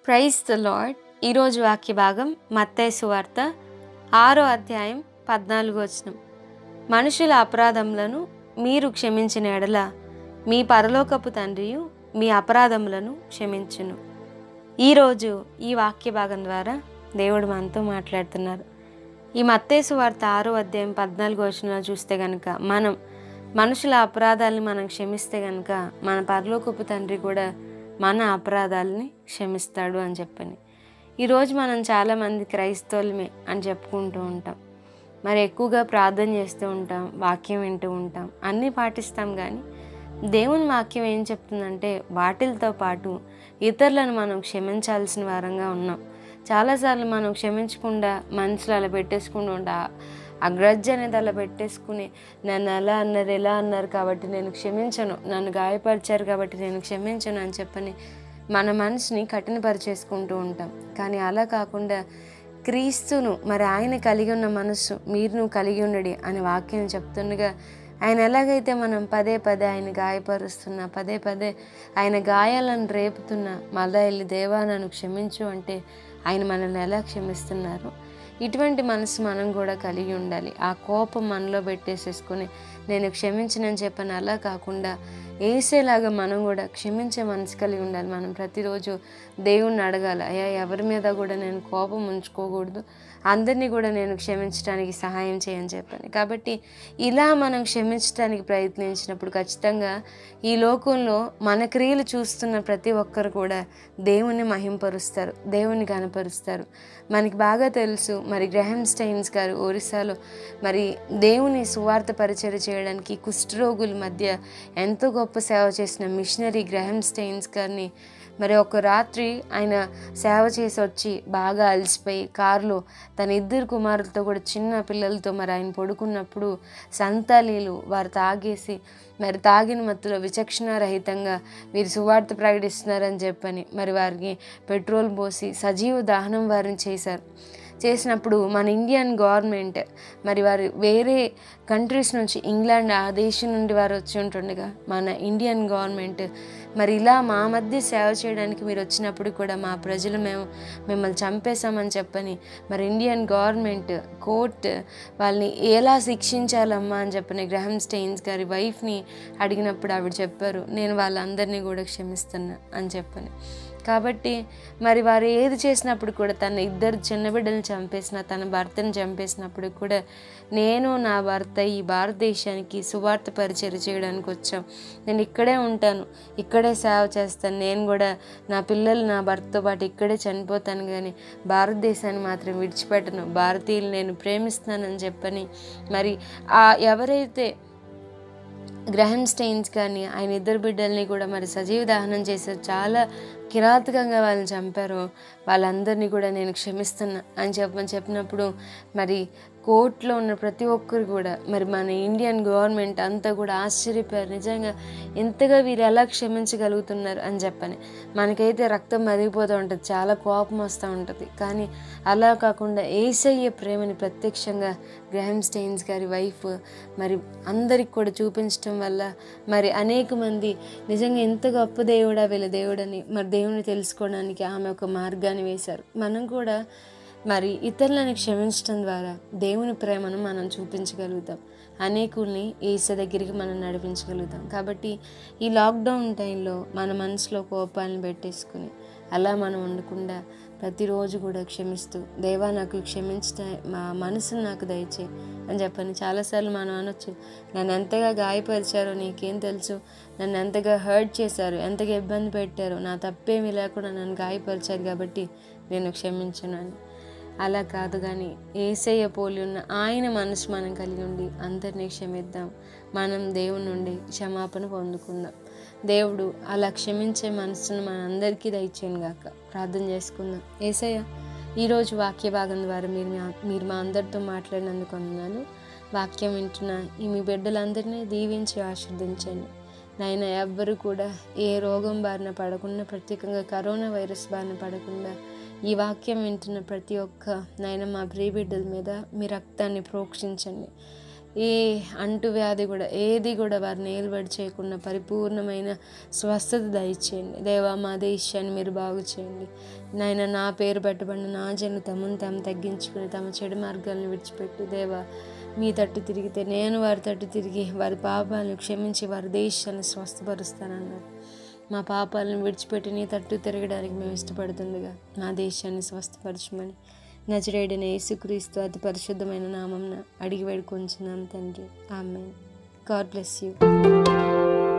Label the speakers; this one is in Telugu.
Speaker 1: ప్రైజ్ ద లార్డ్ ఈరోజు వాక్య భాగం మత్తయి సువార్త ఆరో అధ్యాయం పద్నాలుగు వచనం మనుషుల అపరాధములను మీరు క్షమించిన ఎడల మీ పరలోకపు తండ్రియు మీ అపరాధములను క్షమించును ఈరోజు ఈ వాక్య భాగం ద్వారా దేవుడు మనతో మాట్లాడుతున్నారు ఈ మత్తేసు వార్త ఆరో అధ్యాయం పద్నాలుగు వచనంలో చూస్తే కనుక మనం మనుషుల అపరాధాలను మనం క్షమిస్తే కనుక మన పరలోకపు తండ్రి కూడా మన అపరాధాలని క్షమిస్తాడు అని చెప్పని ఈరోజు మనం చాలామంది క్రైస్తవులమే అని చెప్పుకుంటూ ఉంటాం మరి ఎక్కువగా ప్రార్థన చేస్తూ ఉంటాం వాక్యం వింటూ ఉంటాం అన్నీ పాటిస్తాం కానీ దేవుని వాక్యం ఏం చెప్తుందంటే వాటిలతో పాటు ఇతరులను మనం క్షమించాల్సిన వారంగా ఉన్నాం చాలాసార్లు మనం క్షమించకుండా మనసులో అలా పెట్టేసుకుంటూ ఉంటా ఆ గ్రడ్జ్ అనేది అలా పెట్టేసుకుని నన్ను అలా అన్నారు ఎలా అన్నారు కాబట్టి నేను క్షమించను నన్ను గాయపరిచారు కాబట్టి నేను క్షమించను అని చెప్పని మన మనసుని కఠినపరిచేసుకుంటూ ఉంటాం కానీ అలా కాకుండా క్రీస్తును మరి ఆయన కలిగి ఉన్న మనస్సు మీరు నువ్వు కలిగి ఉండడి అనే వాక్యం చెప్తుండగా ఆయన ఎలాగైతే మనం పదే పదే ఆయన గాయపరుస్తున్నా పదే పదే ఆయన గాయాలను రేపుతున్నా మళ్ళా వెళ్ళి దేవా నన్ను క్షమించు అంటే ఆయన మనల్ని ఎలా క్షమిస్తున్నారు ఇటువంటి మనసు మనం కూడా కలిగి ఉండాలి ఆ కోపం మనలో పెట్టేసేసుకొని నేను క్షమించనని చెప్పని అలా కాకుండా వేసేలాగా మనం కూడా క్షమించే మనసు కలిగి ఉండాలి మనం ప్రతిరోజు దేవుణ్ణి అడగాలి అయ్యా ఎవరి మీద కూడా నేను కోపం ఉంచుకోకూడదు అందరినీ కూడా నేను క్షమించడానికి సహాయం చేయని చెప్పాను కాబట్టి ఇలా మనం క్షమించడానికి ప్రయత్నించినప్పుడు ఖచ్చితంగా ఈ లోకంలో మన క్రియలు చూస్తున్న ప్రతి ఒక్కరు కూడా దేవుని మహింపరుస్తారు దేవుని కనపరుస్తారు మనకి బాగా తెలుసు మరి గ్రహం స్టైన్స్ గారు ఒరిస్సాలో మరి దేవుని సువార్త పరిచయం చేయడానికి కుష్ఠరోగుల మధ్య ఎంతో గొప్ప సేవ చేసిన మిషనరీ గ్రహం స్టైన్స్ గారిని మరి ఒక రాత్రి ఆయన సేవ చేసి వచ్చి బాగా అలసిపోయి కారులో తన ఇద్దరు కుమారులతో కూడా చిన్న పిల్లలతో మరి ఆయన పడుకున్నప్పుడు సంతాలీలు వారు తాగేసి మరి తాగిన మత్తులో విచక్షణారహితంగా వీరు సువార్త ప్రకటిస్తున్నారని చెప్పని మరి వారికి పెట్రోల్ పోసి సజీవ దహనం వారిని చేశారు చేసినప్పుడు మన ఇండియన్ గవర్నమెంట్ మరి వారు వేరే కంట్రీస్ నుంచి ఇంగ్లాండ్ ఆ దేశం నుండి వారు వచ్చి ఉంటుండగా మన ఇండియన్ గవర్నమెంట్ మరి ఇలా మా మధ్య సేవ చేయడానికి మీరు వచ్చినప్పుడు కూడా మా ప్రజలు మేము మిమ్మల్ని చంపేశామని చెప్పని మరి ఇండియన్ గవర్నమెంట్ కోర్ట్ వాళ్ళని ఎలా శిక్షించాలమ్మా అని చెప్పని గ్రహం స్టెయిన్స్ గారి వైఫ్ని అడిగినప్పుడు ఆవిడ చెప్పారు నేను వాళ్ళందరినీ కూడా క్షమిస్తున్నా అని చెప్పని కాబట్టి మరి వారు ఏది చేసినప్పుడు కూడా తన ఇద్దరు చిన్న బిడ్డలను చంపేసిన తన భర్తను చంపేసినప్పుడు కూడా నేను నా భర్త ఈ భారతదేశానికి సువార్త పరిచయం చేయడానికి వచ్చాం నేను ఇక్కడే ఉంటాను ఇక్కడే సేవ చేస్తాను నేను కూడా నా పిల్లలు నా భర్తతో పాటు ఇక్కడే చనిపోతాను కానీ భారతదేశాన్ని మాత్రం విడిచిపెట్టను భారతీయులు నేను ప్రేమిస్తానని చెప్పని మరి ఆ ఎవరైతే గ్రహం స్టెయిన్స్ కానీ ఆయన ఇద్దరు బిడ్డల్ని కూడా మరి సజీవ దహనం చేశారు చాలా కిరాతకంగా వాళ్ళని చంపారు వాళ్ళందరినీ కూడా నేను క్షమిస్తున్నా అని చెప్పని చెప్పినప్పుడు మరి కోర్టులో ఉన్న ప్రతి ఒక్కరు కూడా మరి మన ఇండియన్ గవర్నమెంట్ అంతా కూడా ఆశ్చర్యపోయారు నిజంగా ఎంతగా వీరు ఎలా క్షమించగలుగుతున్నారు అని చెప్పని మనకైతే రక్తం మరిగిపోతూ ఉంటుంది చాలా కోపం వస్తూ ఉంటుంది కానీ అలా కాకుండా ఏసయ్య ప్రేమని ప్రత్యక్షంగా గ్రహం స్టెయిన్స్ గారి వైఫ్ మరి అందరికి కూడా చూపించడం వల్ల మరి అనేక మంది నిజంగా ఎంత గొప్ప దేవుడా వీళ్ళ దేవుడని మరి దేవుని తెలుసుకోవడానికి ఆమె ఒక మార్గాన్ని వేశారు మనం కూడా మరి ఇతరులను క్షమించడం ద్వారా దేవుని ప్రేమను మనం చూపించగలుగుతాం అనేకుల్ని ఏస దగ్గరికి మనం నడిపించగలుగుతాం కాబట్టి ఈ లాక్డౌన్ టైంలో మన మనసులో కోపాలను పెట్టేసుకుని అలా మనం ఉండకుండా ప్రతిరోజు కూడా క్షమిస్తూ దేవా నాకు క్షమించట మా మనసును నాకు దయచే అని చెప్పని చాలాసార్లు మనం అనొచ్చు నన్ను ఎంతగా గాయపరిచారో నీకేం తెలుసు నన్ను ఎంతగా హర్ట్ చేశారు ఎంతగా ఇబ్బంది పెట్టారో నా తప్పేమీ లేకుండా నన్ను గాయపరిచారు కాబట్టి నేను క్షమించను అని అలా కాదు కానీ ఏసయ్య పోలి ఉన్న ఆయన మనసు మనం కలిగి ఉండి అందరినీ క్షమిద్దాం మనం దేవుని నుండి క్షమాపణ పొందుకుందాం దేవుడు అలా క్షమించే మనసును మనందరికీ దయచేయను గాక ప్రార్థన చేసుకుందాం ఏసయ్య ఈరోజు వాక్య భాగం ద్వారా మీరు మా- మీరు మా అందరితో మాట్లాడినందుకు వందనాలు వాక్యం వింటున్న ఈ మీ బిడ్డలందరినీ దీవించి ఆశీర్దించండి నాయన ఎవ్వరు కూడా ఏ రోగం బారిన పడకుండా ప్రత్యేకంగా కరోనా వైరస్ బారిన పడకుండా ఈ వాక్యం వింటున్న ప్రతి ఒక్క నాయన మా ప్రియ బిడ్డల మీద మీ రక్తాన్ని ప్రోక్షించండి ఏ అంటువ్యాధి కూడా ఏది కూడా వారిని ఏలుబడి చేయకుండా పరిపూర్ణమైన స్వస్థత దయచేయండి దేవా మా దేశాన్ని మీరు బాగు చేయండి నాయన నా పేరు పెట్టబడిన నా జను తమను తాము తగ్గించుకుని తమ చెడు మార్గాలను విడిచిపెట్టి దేవా మీ తట్టు తిరిగితే నేను వారి తట్టు తిరిగి వారి పాపాలను క్షమించి వారి దేశాన్ని స్వస్థపరుస్తానన్నారు మా పాపాలను విడిచిపెట్టి నీ తట్టు తిరగడానికి మేము ఇష్టపడుతుండగా నా దేశాన్ని స్వస్థపరచమని నజరేడిన యేసుక్రీస్తు అతి పరిశుద్ధమైన నామంన అడిగి వేడుకొంచున్నాం తండ్రి ఆమె గాడ్ బ్లెస్ యూ